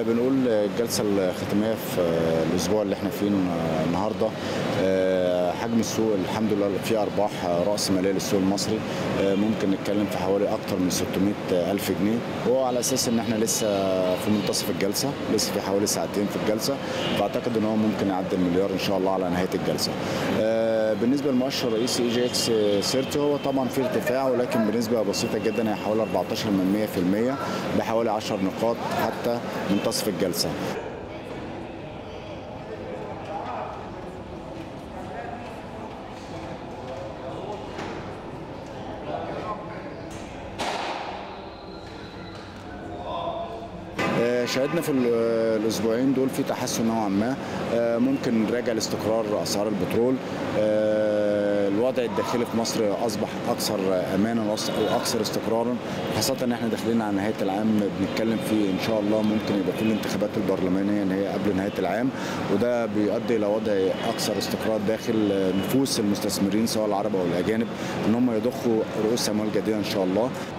بنقول الجلسه الختاميه في الاسبوع اللي احنا فيه النهارده آه، حجم السوق الحمد لله في ارباح راس ماليه للسوق المصري آه، ممكن نتكلم في حوالي اكتر من 600 الف جنيه وهو على اساس ان احنا لسه في منتصف الجلسه لسه في حوالي ساعتين في الجلسه فاعتقد ان هو ممكن يعدي المليار ان شاء الله على نهايه الجلسه آه، بالنسبه للمؤشر الرئيسي اي جي اكس 30 هو طبعا في ارتفاع ولكن بنسبه بسيطه جدا هي حوالي 14 من 100% بحوالي 10 نقاط حتى منتصف الجلسه آه، شهدنا في ال- الاسبوعين دول في تحسن نوعا ما آه، ممكن نراجع لاستقرار اسعار البترول آه، الوضع الداخلي في مصر اصبح اكثر امانا وأص- واكثر استقرارا خاصه ان احنا داخلين على نهايه العام بنتكلم فيه ان شاء الله ممكن يبقى في الانتخابات البرلمانيه ان هي قبل نهايه العام وده بيؤدي الى وضع اكثر استقرار داخل نفوس المستثمرين سواء العرب او الاجانب ان هم يضخوا رؤوس اموال جديده ان شاء الله